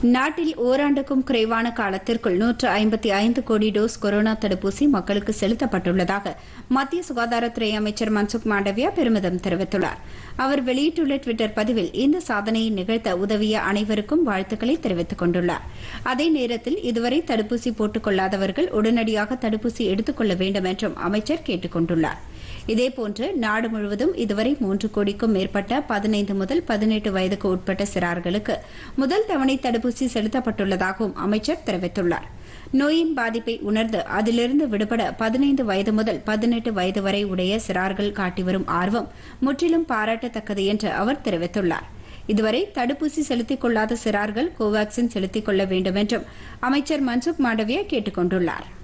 நாட்டில் ஓராண்டுக்கும் குறைவான காலத்திற்குள் நூற்று ஐம்பத்தி ஐந்து கோடி டோஸ் கொரோனா தடுப்பூசி மக்களுக்கு செலுத்தப்பட்டுள்ளதாக மத்திய சுகாதாரத்துறை அமைச்சர் மன்சுக் மாண்டவியா பெருமிதம் தெரிவித்துள்ளார் அவர் வெளியிட்டுள்ள டுவிட்டர் பதிவில் இந்த சாதனையை நிகழ்த்த உதவிய அனைவருக்கும் வாழ்த்துக்களை தெரிவித்துக் கொண்டுள்ளார் அதே நேரத்தில் இதுவரை தடுப்பூசி போட்டுக் கொள்ளாதவர்கள் உடனடியாக தடுப்பூசி எடுத்துக் கொள்ள வேண்டும் என்றும் அமைச்சர் கேட்டுக் கொண்டுள்ளார் இதேபோன்று நாடு முழுவதும் இதுவரை மூன்று கோடிக்கும் மேற்பட்ட பதினைந்து முதல் பதினெட்டு வயதுக்கு உட்பட்ட சிறார்களுக்கு முதல் தவணை தடுப்பூசி செலுத்தப்பட்டுள்ளதாகவும் அமைச்சர் தெரிவித்துள்ளார் நோயின் பாதிப்பை உணர்ந்து அதிலிருந்து விடுபட பதினைந்து வயது முதல் பதினெட்டு வயது வரை உடைய சிறார்கள் காட்டி வரும் ஆர்வம் முற்றிலும் பாராட்டத்தக்கது என்று அவர் தெரிவித்துள்ளார் இதுவரை தடுப்பூசி செலுத்திக் கொள்ளாத சிறார்கள் கோவாக்சின் செலுத்திக் கொள்ள வேண்டும் என்றும் அமைச்சர் மன்சுக் மாண்டவியா கேட்டுக் கொண்டுள்ளாா்